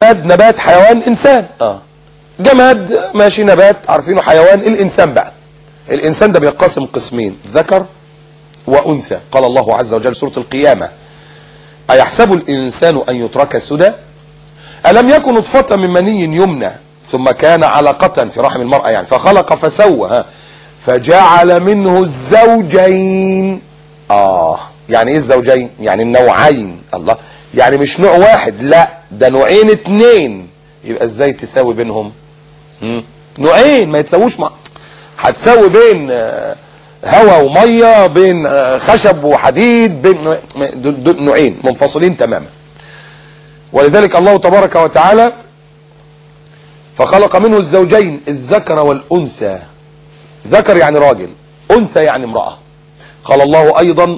جماد نبات حيوان انسان اه جماد ماشي نبات عارفينه حيوان الانسان بقى الانسان ده بينقسم قسمين ذكر وانثى قال الله عز وجل سوره القيامه ايحسب الانسان ان يترك سدى الم يكن نطفه من مني يمنى ثم كان علقه في رحم المراه يعني فخلق فسوى ها فجعل منه الزوجين اه يعني ايه الزوجين يعني النوعين الله يعني مش نوع واحد لا ده نوعين اتنين يبقى ازاي تساوي بينهم مم. نوعين ما يتساووش مع هتساوي بين آه، هواء وميه بين آه، خشب وحديد بين نوع- دول- دول نوعين منفصلين تماما ولذلك الله تبارك وتعالى فخلق منه الزوجين الذكر والانثى ذكر يعني راجل انثى يعني امراه قال الله ايضا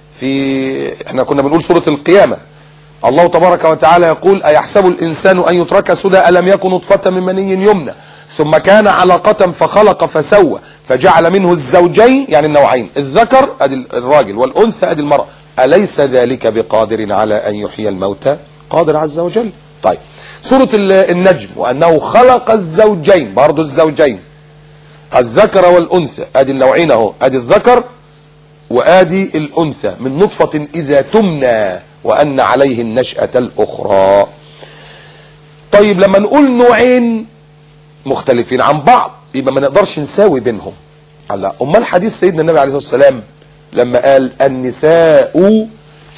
في احنا كنا بنقول سوره القيامه الله تبارك وتعالى يقول أيحسب الإنسان أن يترك سدى ألم يكن نطفة من مني يمنى ثم كان علقة فخلق فسوى فجعل منه الزوجين يعني النوعين الذكر أدي الراجل والأنثى أدي المرأة أليس ذلك بقادر على أن يحيي الموتى قادر عز وجل طيب سورة ال- النجم وأنه خلق الزوجين برضو الزوجين الذكر والأنثى أدي النوعين أهو أدي الذكر وادي الانثى من نطفة اذا تمنى وان عليه النشأة الاخرى طيب لما نقول نوعين مختلفين عن بعض يبقى ما نقدرش نساوي بينهم الله امال حديث سيدنا النبي عليه الصلاة والسلام لما قال النساء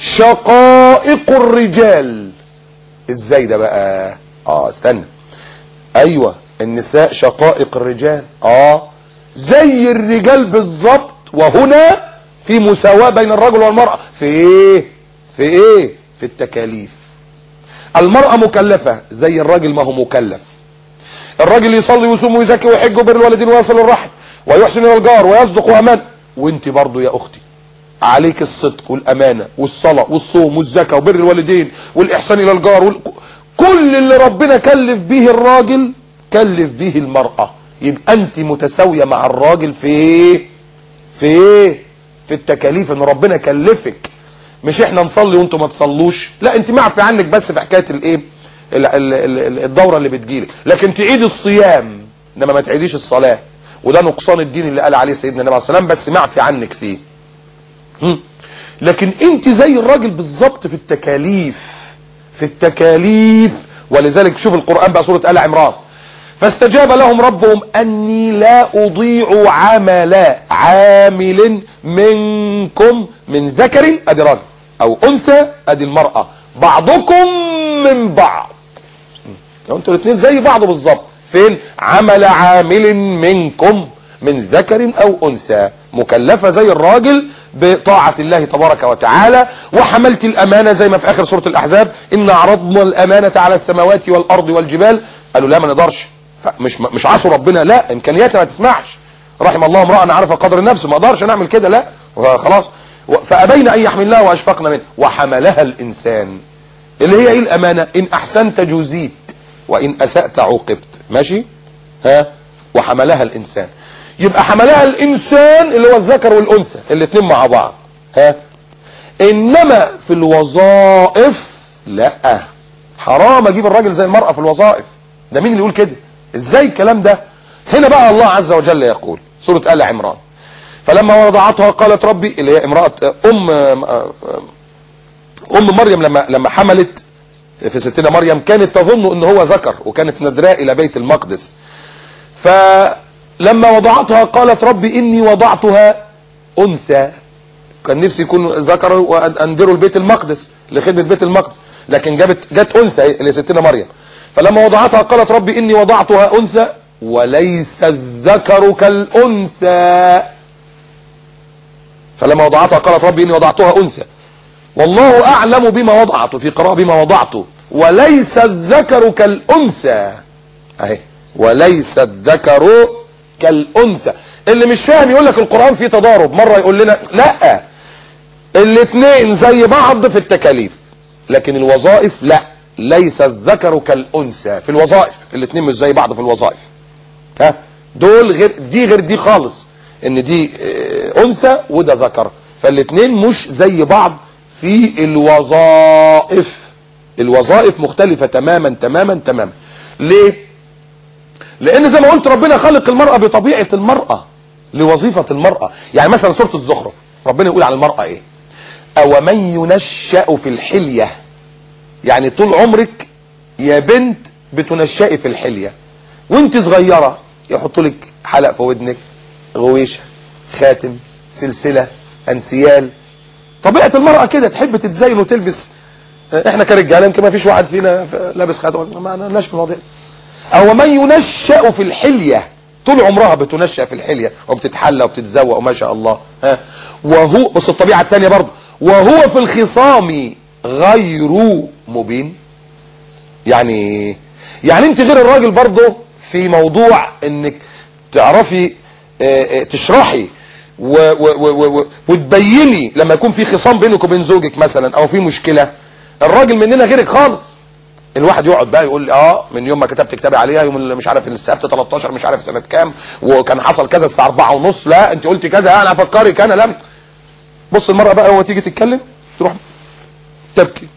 شقائق الرجال ازاي ده بقى اه استنى ايوه النساء شقائق الرجال اه زي الرجال بالظبط وهنا في مساواة بين الرجل والمرأة في ايه في ايه في التكاليف المرأة مكلفة زي الراجل ما هو مكلف الراجل يصلي ويصوم ويزكي ويحج وبر الوالدين ويصل الرحم ويحسن الى الجار ويصدق وامان وانت برضو يا اختي عليك الصدق والامانه والصلاه والصوم والزكاه وبر الوالدين والاحسان الى الجار وال... كل اللي ربنا كلف به الراجل كلف به المراه يبقى انت متساويه مع الراجل في ايه في ايه في التكاليف ان ربنا كلفك مش احنا نصلي وانتم ما تصلوش لا انت معفي عنك بس في حكايه الايه ال- ال- ال- الدوره اللي بتجيلك لكن تعيد الصيام انما ما تعيديش الصلاه وده نقصان الدين اللي قال عليه سيدنا النبي عليه الصلاه والسلام بس معفي عنك فيه هم. لكن انت زي الراجل بالظبط في التكاليف في التكاليف ولذلك شوف القرآن بقى سورة آل عمران فاستجاب لهم ربهم أني لا أضيع عمل عامل منكم من ذكر أدي راجل أو أنثى أدي المرأة بعضكم من بعض لو انتوا الاثنين زي بعض بالظبط فين عمل عامل منكم من ذكر او انثى مكلفه زي الراجل بطاعه الله تبارك وتعالى وحملت الامانه زي ما في اخر سوره الاحزاب ان عرضنا الامانه على السماوات والارض والجبال قالوا لا ما نقدرش مش مش عصوا ربنا لا امكانياتنا ما تسمحش رحم الله امرأ عرف قدر النفس ما اقدرش نعمل كده لا خلاص فابين ان يحملنها واشفقنا منه وحملها الانسان اللي هي ايه الامانه ان احسنت جزيت وان اسأت عوقبت ماشي ها وحملها الانسان يبقى حملها الانسان اللي هو الذكر والانثى الاثنين مع بعض ها انما في الوظائف لا حرام اجيب الراجل زي المرأة في الوظائف ده مين اللي يقول كده ازاي الكلام ده هنا بقى الله عز وجل يقول سورة آل عمران فلما وضعتها قالت ربي اللي هي امرأة ام ام مريم لما لما حملت في ستنا مريم كانت تظن ان هو ذكر وكانت ندراء الى بيت المقدس فلما وضعتها قالت ربي اني وضعتها انثى كان نفسي يكون ذكر واندره لبيت المقدس لخدمه بيت المقدس لكن جابت جت انثى اللي ستنا مريم فلما وضعتها قالت ربي اني وضعتها انثى وليس الذكر كالانثى فلما وضعتها قالت ربي اني وضعتها انثى والله اعلم بما وضعت في قراءة بما وضعت وليس الذكر كالانثى اهي وليس الذكر كالانثى اللي مش فاهم يقول لك القرآن فيه تضارب مرة يقول لنا لا الاثنين زي بعض في التكاليف لكن الوظائف لا ليس الذكر كالانثى في الوظائف الاثنين مش زي بعض في الوظائف ها دول غير دي غير دي خالص ان دي اه انثى وده ذكر فالاثنين مش زي بعض في الوظائف الوظائف مختلفة تماما تماما تماما ليه لان زي ما قلت ربنا خلق المرأة بطبيعة المرأة لوظيفة المرأة يعني مثلا سورة الزخرف ربنا يقول على المرأة ايه او من ينشأ في الحلية يعني طول عمرك يا بنت بتنشئي في الحلية وانت صغيرة يحطوا لك حلق في ودنك غويشة خاتم سلسلة انسيال طبيعة المرأة كده تحب تتزين وتلبس احنا كرجاله يمكن ما فيش واحد فينا لابس خاتم ما لناش في المواضيع دي. او من ينشأ في الحلية طول عمرها بتنشأ في الحلية وبتتحلى وبتتزوق وما شاء الله ها وهو بص الطبيعة التانية برضه وهو في الخصام غير مبين يعني يعني انت غير الراجل برضه في موضوع انك تعرفي اه اه تشرحي و و و و وتبيني لما يكون في خصام بينك وبين زوجك مثلا او في مشكلة الراجل مننا غيرك خالص الواحد يقعد بقى يقول لي اه من يوم ما كتبت كتابي عليها يوم اللي مش عارف السبت 13 مش عارف سنه كام وكان حصل كذا الساعه 4 ونص لا انت قلت كذا انا افكرك انا لم بص المراه بقى اول تيجي تتكلم تروح تبكي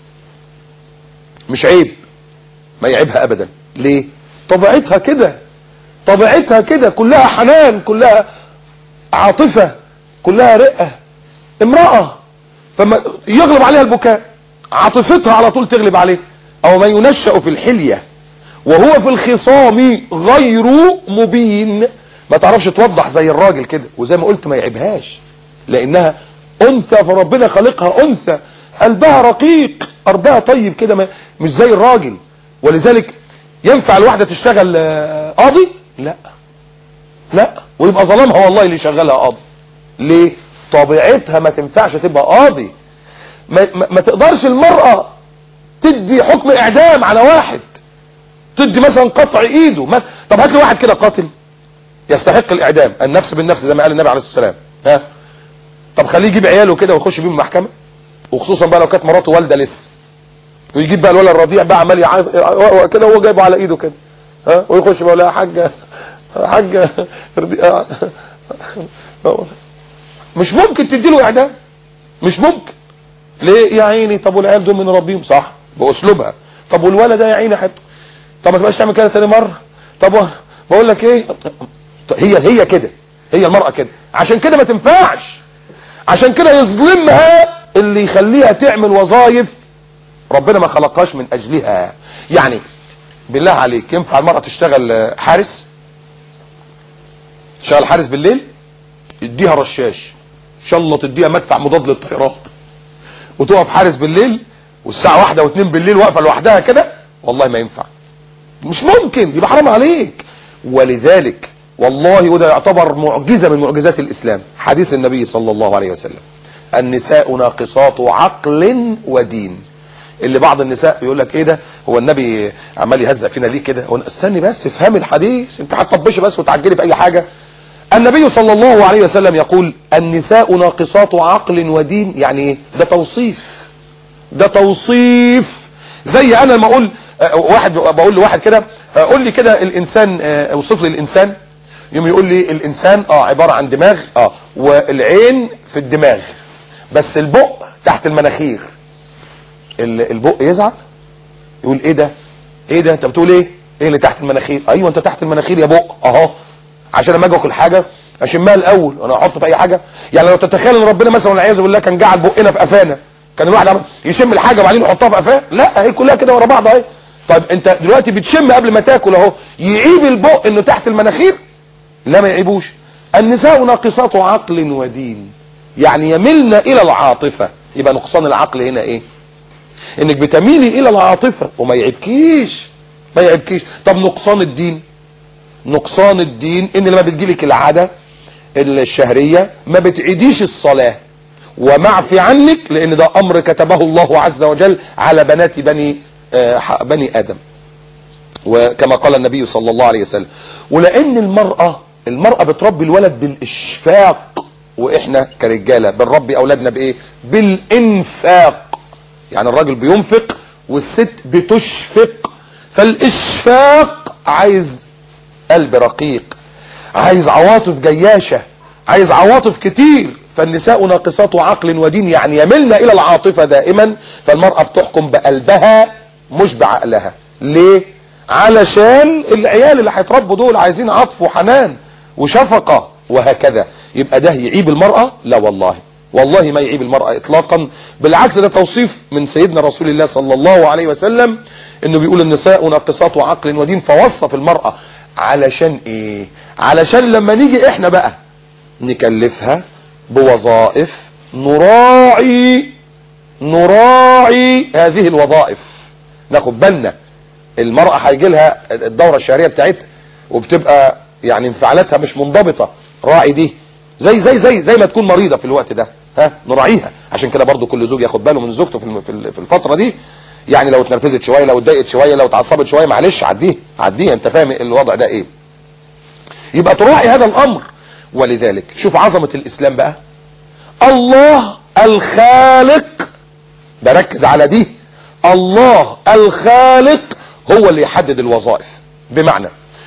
مش عيب ما يعيبها ابدا ليه طبيعتها كده طبيعتها كده كلها حنان كلها عاطفه كلها رقه امراه فما يغلب عليها البكاء عاطفتها على طول تغلب عليه او من ينشأ في الحلية وهو في الخصام غير مبين ما تعرفش توضح زي الراجل كده وزي ما قلت ما يعيبهاش لانها انثى فربنا خلقها انثى قلبها رقيق قلبها طيب كده ما- مش زي الراجل ولذلك ينفع الواحدة تشتغل آه، قاضي لا لا ويبقى ظلمها والله اللي شغلها قاضي ليه طبيعتها ما تنفعش تبقى قاضي ما, ما, ما تقدرش المرأة تدي حكم اعدام على واحد تدي مثلا قطع ايده ما طب هات لي واحد كده قاتل يستحق الاعدام النفس بالنفس زي ما قال النبي عليه الصلاه والسلام ها طب خليه يجيب عياله كده ويخش بيهم المحكمه وخصوصا بقى لو كانت مراته والده لسه ويجيب بقى الولد الرضيع بقى عمال يعيط كده وهو جايبه على ايده كده ها ويخش بقى يقول لها حاجه حاجه رضيع. مش ممكن تدي له اعدام مش ممكن ليه يا عيني طب والعيال دول من ربيهم صح باسلوبها طب والولد ده يا عيني حت طب ما تبقاش تعمل كده تاني مره طب و- بقول لك ايه هي هي كده هي المراه كده عشان كده ما تنفعش عشان كده يظلمها اللي يخليها تعمل وظائف ربنا ما خلقهاش من اجلها يعني بالله عليك ينفع المراه تشتغل آه، حارس تشتغل حارس بالليل اديها رشاش ان شاء الله تديها مدفع مضاد للطيارات وتقف حارس بالليل والساعة واحدة واتنين بالليل واقفة لوحدها كده والله ما ينفع مش ممكن يبقى حرام عليك ولذلك والله وده يعتبر معجزة من معجزات الإسلام حديث النبي صلى الله عليه وسلم النساء ناقصات عقل ودين اللي بعض النساء يقول لك ايه ده هو النبي عمال يهزق فينا ليه كده هو استني بس افهمي الحديث انت هتطبشي بس وتعجلي في اي حاجه النبي صلى الله عليه وسلم يقول النساء ناقصات عقل ودين يعني ايه ده توصيف ده توصيف زي انا لما اقول آه، واحد بقول لواحد كده آه، قول لي كده الانسان آه، اوصف لي الانسان يوم يقول لي الانسان اه عباره عن دماغ اه والعين في الدماغ بس البق تحت المناخير ال- البق يزعل يقول ايه ده ايه ده انت بتقول ايه ايه اللي تحت المناخير ايوه انت تحت المناخير يا بق اهو عشان لما اجي اكل حاجه اشمها الاول وانا احط في اي حاجه يعني لو تتخيل ان ربنا مثلا والعياذ بالله كان جعل بقنا في قفانا كان الواحد عمل يشم الحاجه وبعدين يحطها في قفاه لا هي كلها كده ورا بعض اهي طيب انت دلوقتي بتشم قبل ما تاكل اهو يعيب البق انه تحت المناخير لا ما يعيبوش النساء ناقصات عقل ودين يعني يملن الى العاطفه يبقى نقصان العقل هنا ايه انك بتميلي الى العاطفه وما يعيبكيش ما يعيبكيش طب نقصان الدين نقصان الدين ان لما بتجيلك العاده الشهريه ما بتعيديش الصلاه ومعفي عنك لان ده امر كتبه الله عز وجل على بنات بني آه، ح- بني ادم وكما قال النبي صلى الله عليه وسلم ولان المراه المراه بتربي الولد بالاشفاق واحنا كرجاله بنربي اولادنا بايه بالانفاق يعني الراجل بينفق والست بتشفق فالاشفاق عايز قلب رقيق عايز عواطف جياشة عايز عواطف كتير فالنساء ناقصات عقل ودين يعني يملن الى العاطفة دائما فالمرأة بتحكم بقلبها مش بعقلها ليه علشان العيال اللي هيتربوا دول عايزين عطف وحنان وشفقة وهكذا يبقى ده يعيب المرأة لا والله والله ما يعيب المرأة اطلاقا بالعكس ده توصيف من سيدنا رسول الله صلى الله عليه وسلم انه بيقول النساء ناقصات عقل ودين فوصف المرأة علشان ايه علشان لما نيجي احنا بقى نكلفها بوظائف نراعي نراعي هذه الوظائف ناخد بالنا المرأة هيجي لها الدورة الشهرية بتاعتها وبتبقى يعني انفعالاتها مش منضبطة راعي دي زي زي زي زي ما تكون مريضة في الوقت ده ها نراعيها عشان كده برضو كل زوج ياخد باله من زوجته في الم- في ال- في الفترة دي يعني لو اتنرفزت شوية لو اتضايقت شوية لو اتعصبت شوية معلش عديها عديها انت فاهم الوضع ده ايه يبقى تراعي هذا الامر ولذلك شوف عظمة الاسلام بقى الله الخالق بركز على دي الله الخالق هو اللي يحدد الوظائف بمعنى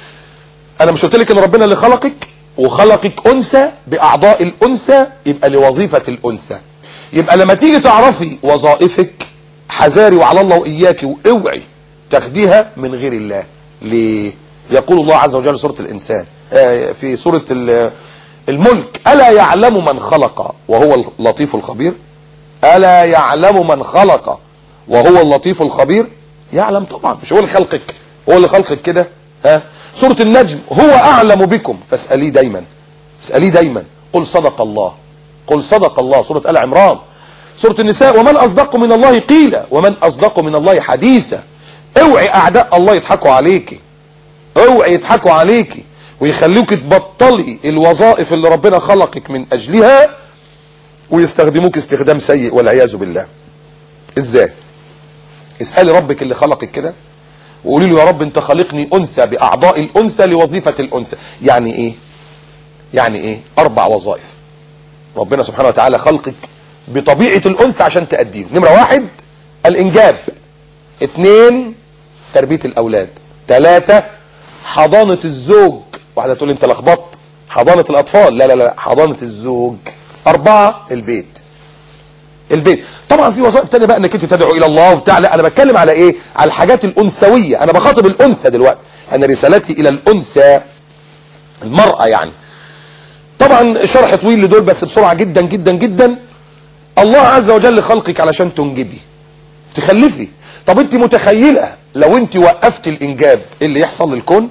انا مش قلت لك ان ربنا اللي خلقك وخلقك انثى باعضاء الانثى يبقى لوظيفة الانثى يبقى لما تيجي تعرفي وظائفك حذاري وعلى الله واياك واوعي تاخديها من غير الله ليه يقول الله عز وجل سورة الانسان آه، في سورة ال- الملك الا يعلم من خلق وهو اللطيف الخبير الا يعلم من خلق وهو اللطيف الخبير يعلم طبعا مش هو اللي خلقك هو اللي خلقك كده ها سورة النجم هو اعلم بكم فاسأليه دايما اسأليه دايما قل صدق الله قل صدق الله سورة آل عمران سورة النساء ومن اصدق من الله قيلا ومن اصدق من الله حديثا اوعي اعداء الله يضحكوا عليكي اوعي يضحكوا عليكي ويخلوك تبطلي الوظائف اللي ربنا خلقك من اجلها ويستخدموك استخدام سيء والعياذ بالله ازاي اسألي ربك اللي خلقك كده وقولي له يا رب انت خلقني انثى باعضاء الانثى لوظيفة الانثى يعني ايه يعني ايه اربع وظائف ربنا سبحانه وتعالى خلقك بطبيعة الانثى عشان تأديهم نمرة واحد الانجاب اتنين تربية الاولاد تلاتة حضانة الزوج واحدة تقول لي انت لخبطت حضانة الاطفال لا لا لا حضانة الزوج اربعة البيت البيت طبعا في وظائف تانية بقى انك انت تدعو الى الله وبتاع لا انا بتكلم على ايه على الحاجات الانثوية انا بخاطب الانثى دلوقتي انا رسالتي الى الانثى المرأة يعني طبعا شرح طويل لدول بس بسرعة جدا جدا جدا الله عز وجل خلقك علشان تنجبي تخلفي طب انت متخيلة لو انت وقفت الانجاب ايه اللي يحصل للكون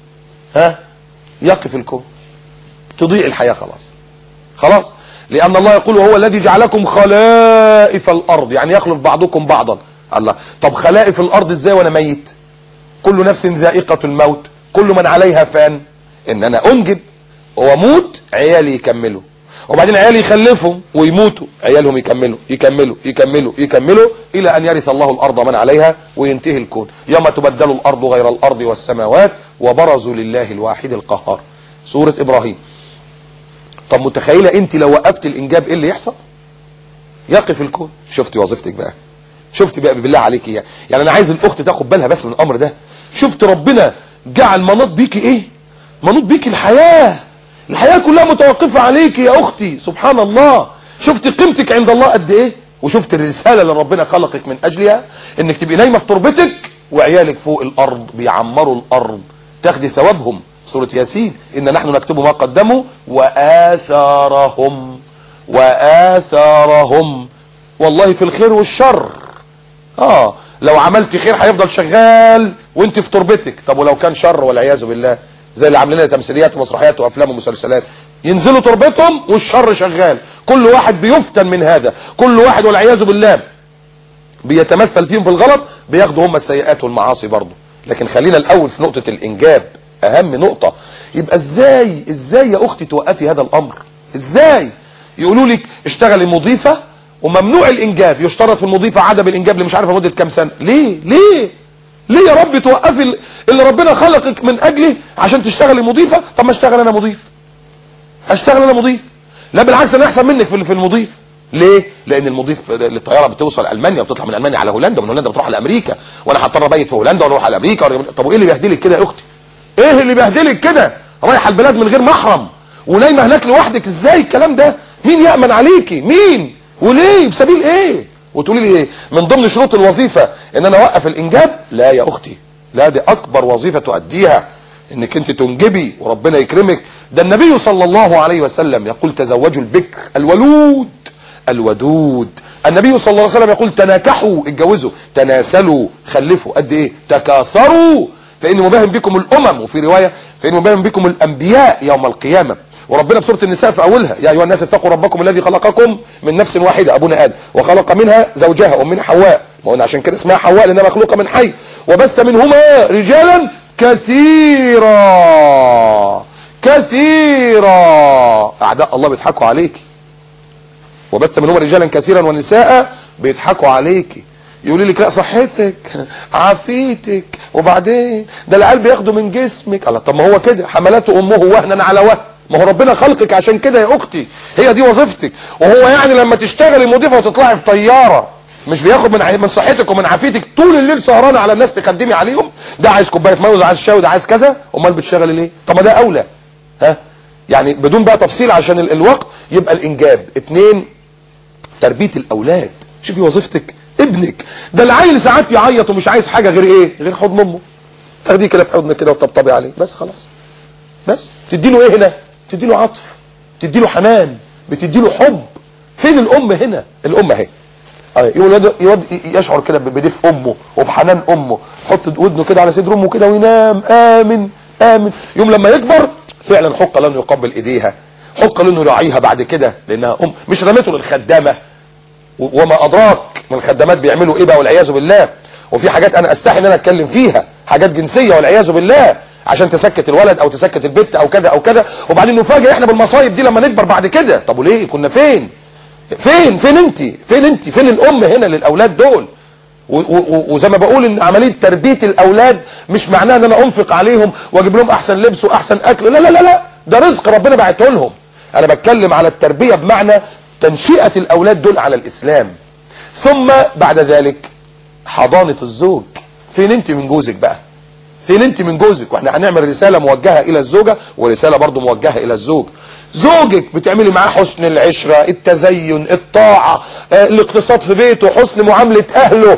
ها يقف الكون تضيع الحياة خلاص خلاص لأن الله يقول وهو الذي جعلكم خلائف الأرض يعني يخلف بعضكم بعضا الله طب خلائف الأرض ازاي وانا ميت كل نفس ذائقة الموت كل من عليها فان ان انا انجب واموت عيالي يكملوا وبعدين عيالي يخلفوا ويموتوا عيالهم يكملوا يكملوا يكملوا يكملوا الى ان يرث الله الارض من عليها وينتهي الكون يوم تبدل الارض غير الارض والسماوات وبرزوا لله الواحد القهار سورة ابراهيم طب متخيلة انت لو وقفت الانجاب ايه اللي يحصل يقف الكون شفتي وظيفتك بقى شفتي بقى بالله عليك يعني يعني انا عايز الاخت تاخد بالها بس من الامر ده شفت ربنا جعل مناط بيكي ايه مناط بيكي الحياة الحياة كلها متوقفة عليكي يا اختي سبحان الله شفت قيمتك عند الله قد ايه وشفت الرسالة اللي ربنا خلقك من اجلها انك تبقي نايمة في تربتك وعيالك فوق الارض بيعمروا الارض تاخدي ثوابهم سورة ياسين إن نحن نكتب ما قدموا وآثارهم وآثارهم والله في الخير والشر اه لو عملت خير هيفضل شغال وانت في تربتك طب ولو كان شر والعياذ بالله زي اللي عاملين لنا تمثيليات ومسرحيات وافلام ومسلسلات ينزلوا تربتهم والشر شغال كل واحد بيفتن من هذا كل واحد والعياذ بالله بيتمثل فيهم بالغلط بياخدوا هم السيئات والمعاصي برضه لكن خلينا الاول في نقطة الانجاب اهم نقطة يبقى ازاي ازاي يا اختي توقفي هذا الامر ازاي يقولوا لك اشتغلي مضيفة وممنوع الانجاب يشترط في المضيفة عدم الانجاب اللي مش عارفه مدة كام سنة ليه ليه ليه يا رب توقفي ال- اللي ربنا خلقك من اجله عشان تشتغلي مضيفة طب ما اشتغل انا مضيف اشتغل انا مضيف لا بالعكس انا احسن منك في في المضيف ليه لان المضيف الطياره بتوصل المانيا وبتطلع من المانيا على هولندا ومن هولندا بتروح على امريكا وانا هضطر ابيت في هولندا واروح على امريكا ولا- طب وايه اللي بيهدلك كده يا اختي ايه اللي بيهدلك كده رايحه البلاد من غير محرم ونايمه هناك لوحدك ازاي الكلام ده مين يامن عليكي مين وليه بسبيل ايه وتقولي لي ايه من ضمن شروط الوظيفه ان انا اوقف الانجاب لا يا اختي لا دي اكبر وظيفه تؤديها انك انت تنجبي وربنا يكرمك ده النبي صلى الله عليه وسلم يقول تزوجوا البكر الولود الودود النبي صلى الله عليه وسلم يقول تناكحوا اتجوزوا تناسلوا خلفوا قد ايه تكاثروا فإن مباهم بكم الأمم وفي رواية فإن مباهم بكم الأنبياء يوم القيامة وربنا في سورة النساء في أولها يا أيها الناس اتقوا ربكم الذي خلقكم من نفس واحدة أبونا آدم وخلق منها زوجها أمنا حواء ما قلنا عشان كده اسمها حواء لأنها مخلوقة من حي وبث منهما رجالا كثيرا كثيرا أعداء الله بيضحكوا عليكي وبث منهما رجالا كثيرا ونساء بيضحكوا عليكي يقولوا لك لا صحتك عافيتك وبعدين ده العيال بياخدوا من جسمك الله طب ما هو كده حملته امه وهنا على وهن ما هو ربنا خلقك عشان كده يا اختي هي دي وظيفتك وهو يعني لما تشتغلي مضيفه وتطلعي في طياره مش بياخد من من صحتك ومن عافيتك طول الليل سهرانه على الناس تخدمي عليهم ده عايز كوبايه ميه وده عايز شاي وده عايز كذا امال بتشتغلي ليه طب ما ده اولى ها يعني بدون بقى تفصيل عشان ال- الوقت يبقى الانجاب اتنين تربيه الاولاد شوفي وظيفتك ابنك ده العيل ساعات يعيط ومش عايز حاجه غير ايه غير حضن امه تاخديه كده في حضنك كده وتطبطبي عليه بس خلاص بس تدي له ايه هنا تدي له عطف تدي له حنان بتدي له حب فين الام هنا الام اهي آه، يولد يود يشعر كده بدفء امه وبحنان امه يحط ودنه كده على صدر امه كده وينام امن امن يوم لما يكبر فعلا حق له انه يقبل ايديها حق له انه يراعيها بعد كده لانها ام مش رميته للخدامه و- وما ادراك من الخدامات بيعملوا ايه بقى والعياذ بالله وفي حاجات انا استحي ان انا اتكلم فيها حاجات جنسيه والعياذ بالله عشان تسكت الولد او تسكت البت او كذا او كذا وبعدين نفاجئ احنا بالمصايب دي لما نكبر بعد كده طب وليه كنا فين فين فين انت فين انت فين الام هنا للاولاد دول و- و- و- وزي ما بقول ان عمليه تربيه الاولاد مش معناها ان انا انفق عليهم واجيب لهم احسن لبس واحسن اكل لا لا لا لا ده رزق ربنا بعته لهم انا بتكلم على التربيه بمعنى تنشئه الاولاد دول على الاسلام ثم بعد ذلك حضانه الزوج فين انت من جوزك بقى فين انت من جوزك واحنا هنعمل رساله موجهه الى الزوجه ورساله برضو موجهه الى الزوج زوجك بتعملي معاه حسن العشره التزين الطاعه آه، الاقتصاد في بيته حسن معامله اهله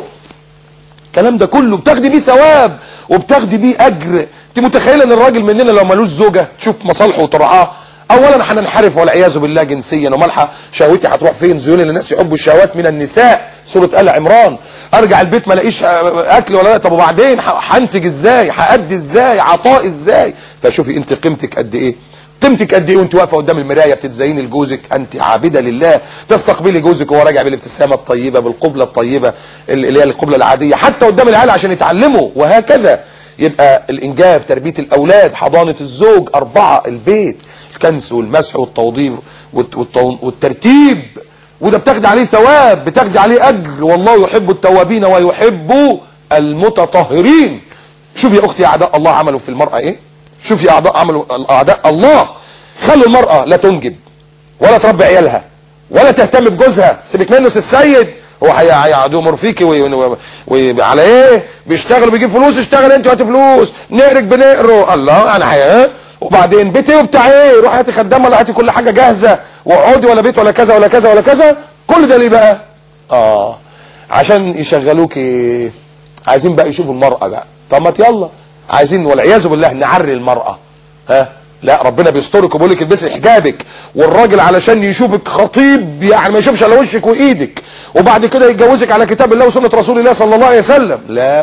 الكلام ده كله بتاخدي بيه ثواب وبتاخدي بيه اجر انت متخيله ان الراجل مننا لو ملوش زوجه تشوف مصالحه وترعاه اولا هننحرف والعياذ بالله جنسيا ومالحه شهوتي هتروح فين زيون الناس يحبوا الشهوات من النساء سوره ال عمران ارجع البيت ما الاقيش آه، اكل ولا لا طب وبعدين ه- هنتج ازاي هادي ازاي عطاء ازاي فشوفي انت قيمتك قد ايه قيمتك قد ايه وانت واقفه قدام المرايه بتتزيني لجوزك انت عابده لله تستقبلي جوزك وهو راجع بالابتسامه الطيبه بالقبله الطيبه اللي هي القبله العاديه حتى قدام العيال عشان يتعلموا وهكذا يبقى الانجاب تربيه الاولاد حضانه الزوج اربعه البيت الكنس والمسح والتوضيب والت- والتو- والترتيب وده بتاخدي عليه ثواب بتاخدي عليه اجر والله يحب التوابين ويحب المتطهرين شوف يا اختي اعداء الله عملوا في المراه ايه شوف يا اعداء عملوا اعداء الله خلوا المراه لا تنجب ولا تربي عيالها ولا تهتم بجوزها سيبك منه سي السيد هو هي- هيقعدوا يمر فيكي وعلى ايه بيشتغل بيجيب فلوس اشتغل انت هات فلوس نقرك بنقره الله انا حياه وبعدين بيت ايه وبتاع ايه روح هاتي خدامه ولا هاتي كل حاجه جاهزه واقعدي ولا بيت ولا كذا ولا كذا ولا كذا كل ده ليه بقى اه عشان يشغلوكي عايزين بقى يشوفوا المرأة بقى طب ما يلا عايزين والعياذ بالله نعري المرأة ها لا ربنا بيسترك وبيقول لك البسي حجابك والراجل علشان يشوفك خطيب يعني ما يشوفش على وشك وايدك وبعد كده يتجوزك على كتاب الله وسنة رسول الله صلى الله عليه وسلم لا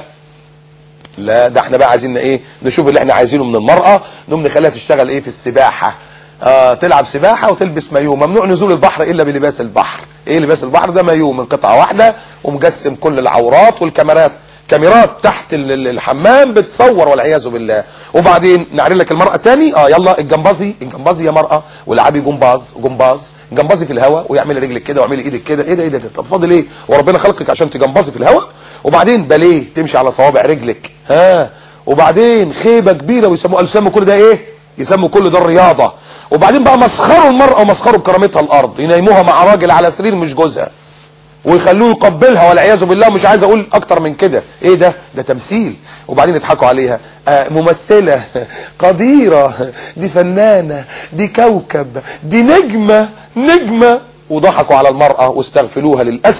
لا ده احنا بقى عايزين ايه نشوف اللي احنا عايزينه من المرأة نقوم نخليها تشتغل ايه في السباحة آه تلعب سباحة وتلبس مايو ممنوع نزول البحر الا بلباس البحر ايه لباس البحر ده مايو من قطعة واحدة ومجسم كل العورات والكاميرات كاميرات تحت ال- ال- الحمام بتصور والعياذ بالله وبعدين نعرض لك المرأة تاني اه يلا الجمبازي الجمبازي يا مرأة والعبي جمباز جمباز جمبازي في الهواء ويعملي رجلك كده واعملي ايدك كده ايه ده ايه ده طب فاضل ايه وربنا خلقك عشان تجمبازي في الهواء وبعدين باليه تمشي على صوابع رجلك ها وبعدين خيبه كبيره ويسموها يسموا كل ده ايه يسموا كل ده الرياضه وبعدين بقى مسخروا المراه ومسخروا بكرامتها الارض ينيموها مع راجل على سرير مش جوزها ويخلوه يقبلها والعياذ بالله مش عايز اقول اكتر من كده ايه ده ده تمثيل وبعدين يضحكوا عليها آه ممثلة قديرة دي فنانة دي كوكب دي نجمة نجمة وضحكوا على المرأة واستغفلوها للأسف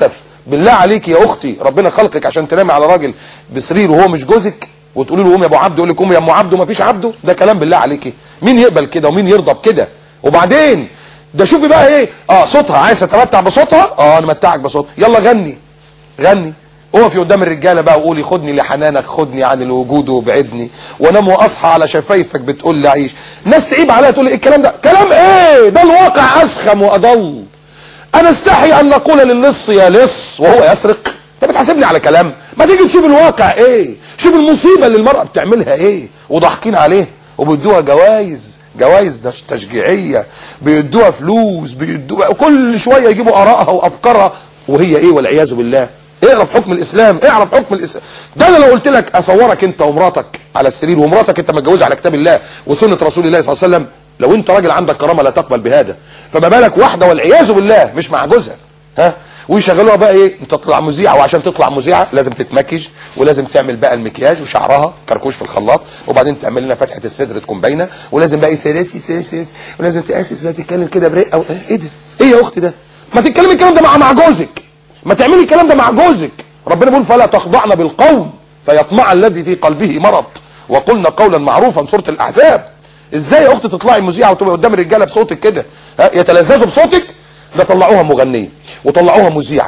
بالله عليك يا اختي ربنا خلقك عشان تنامي على راجل بسرير وهو مش جوزك وتقولي له قوم يا ابو عبده يقول لك قوم يا ام عبده ما فيش عبده ده كلام بالله عليكي مين يقبل كده ومين يرضى بكده وبعدين ده شوفي بقى ايه اه صوتها عايز تتمتع بصوتها اه نمتعك بصوتها يلا غني غني اقفي قدام الرجاله بقى وقولي خدني لحنانك خدني عن الوجود وابعدني وانام واصحى على شفايفك بتقول لي عيش ناس تعيب عليها تقول لي ايه الكلام ده كلام ايه ده الواقع اسخم واضل انا استحي ان نقول للص يا لص وهو يسرق انت بتحاسبني على كلام ما تيجي تشوف الواقع ايه شوف المصيبه اللي المراه بتعملها ايه وضاحكين عليه وبيدوها جوائز جوائز دش- تشجيعيه بيدوها فلوس بيدوها كل شويه يجيبوا ارائها وافكارها وهي ايه والعياذ بالله اعرف حكم الاسلام اعرف حكم الاسلام ده انا لو قلت لك اصورك انت ومراتك على السرير ومراتك انت متجوزه على كتاب الله وسنه رسول الله صلى الله عليه وسلم لو انت راجل عندك كرامه لا تقبل بهذا فما بالك واحده والعياذ بالله مش مع جوزها ها ويشغلوها بقى ايه انت تطلع مذيعه وعشان تطلع مذيعه لازم تتمكج ولازم تعمل بقى المكياج وشعرها كركوش في الخلاط وبعدين تعمل لنا فتحه الصدر تكون باينه ولازم بقى سيداتي سيسيس ولازم تاسس بقى تتكلم كده برقه ايه ده ايه يا اختي ده ما تتكلمي الكلام ده مع مع جوزك ما تعملي الكلام ده مع جوزك ربنا بيقول فلا تخضعن بالقول فيطمع الذي في قلبه مرض وقلنا قولا معروفا سوره الاحزاب ازاي يا اختي تطلعي مذيعه وتبقى قدام الرجاله بصوتك كده ها يتلذذوا بصوتك ده طلعوها مغنيه وطلعوها مذيعه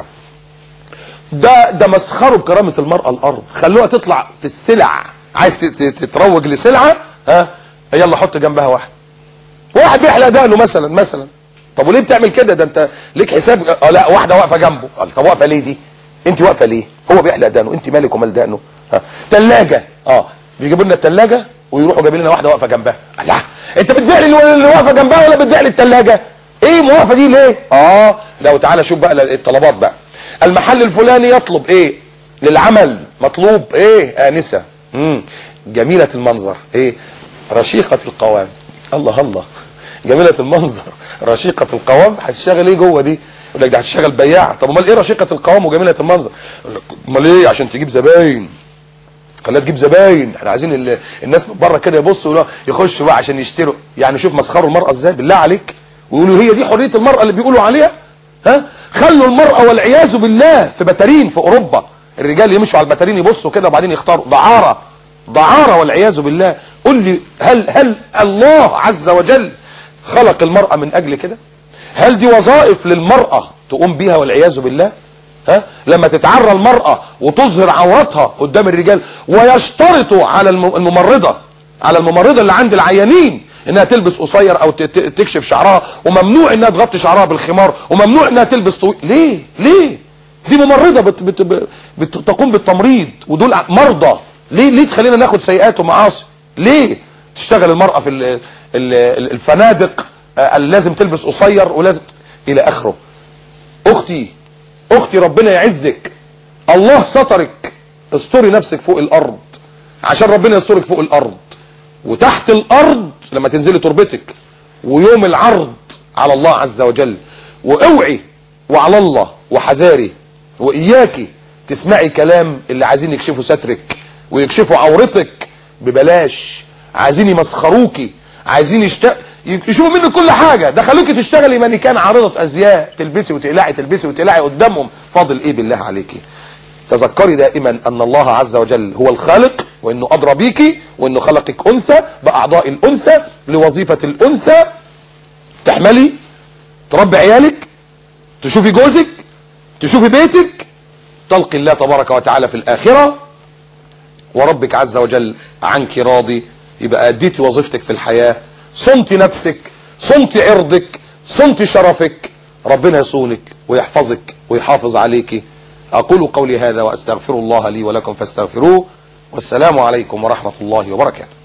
ده ده مسخروا بكرامه المراه الارض خلوها تطلع في السلع عايز ت- ت- تتروج لسلعه ها يلا حط جنبها واحد واحد بيحلق دقنه مثلا مثلا طب وليه بتعمل كده ده انت ليك حساب اه لا واحده واقفه جنبه قال طب واقفه ليه دي انت واقفه ليه هو بيحلق دقنه انت مالك ومال دقنه ها ثلاجه اه بيجيبوا لنا الثلاجه ويروحوا جايبين لنا واحده واقفه جنبها لا انت بتبيع لي اللي واقفه جنبها ولا بتبيع لي الثلاجه ايه موقفه دي ليه اه لو تعالى شوف بقى الطلبات بقى المحل الفلاني يطلب ايه للعمل مطلوب ايه انسه امم جميله المنظر ايه رشيقه القوام الله الله جميله المنظر رشيقه القوام هتشتغل ايه جوه دي يقول لك ده هتشتغل بياع طب امال ايه رشيقه القوام وجميله المنظر يقول لك امال ايه عشان تجيب زباين خليها تجيب زباين احنا عايزين ال- الناس من بره كده يبصوا يقولوا يخشوا بقى عشان يشتروا يعني شوف مسخروا المراه ازاي بالله عليك ويقولوا هي دي حريه المراه اللي بيقولوا عليها ها خلوا المراه والعياذ بالله في بتارين في اوروبا الرجال يمشوا على البتارين يبصوا كده وبعدين يختاروا دعاره دعاره والعياذ بالله قل لي هل هل الله عز وجل خلق المراه من اجل كده هل دي وظائف للمراه تقوم بيها والعياذ بالله ها لما تتعرى المرأة وتظهر عورتها قدام الرجال ويشترطوا على الم- الممرضة على الممرضة اللي عند العيانين انها تلبس قصير او ت- ت- تكشف شعرها وممنوع انها تغطي شعرها بالخمار وممنوع انها تلبس طويل ليه ليه دي ممرضة بت بت بت بت تقوم بالتمريض ودول ع- مرضى ليه ليه تخلينا ناخد سيئات ومعاصي ليه تشتغل المرأة في ال- ال- الفنادق آه، اللي لازم تلبس قصير ولازم الى اخره اختي اختي ربنا يعزك الله سترك استري نفسك فوق الارض عشان ربنا يسترك فوق الارض وتحت الارض لما تنزلي تربتك ويوم العرض على الله عز وجل واوعي وعلى الله وحذاري واياكي تسمعي كلام اللي عايزين يكشفوا سترك ويكشفوا عورتك ببلاش عايزين يمسخروكي عايزين يشت... يشوفوا منك كل حاجه ده خلوكي تشتغلي مانيكان عارضه ازياء تلبسي وتقلعي تلبسي وتقلعي قدامهم فاضل ايه بالله عليكي تذكري دائما ان الله عز وجل هو الخالق وانه ادرى بيكي وانه خلقك انثى باعضاء الانثى لوظيفه الانثى تحملي تربي عيالك تشوفي جوزك تشوفي بيتك تلقي الله تبارك وتعالى في الاخره وربك عز وجل عنك راضي يبقى اديتي وظيفتك في الحياه صمتي نفسك صمتي عرضك صمتي شرفك ربنا يصونك ويحفظك ويحافظ عليك اقول قولي هذا واستغفر الله لي ولكم فاستغفروه والسلام عليكم ورحمه الله وبركاته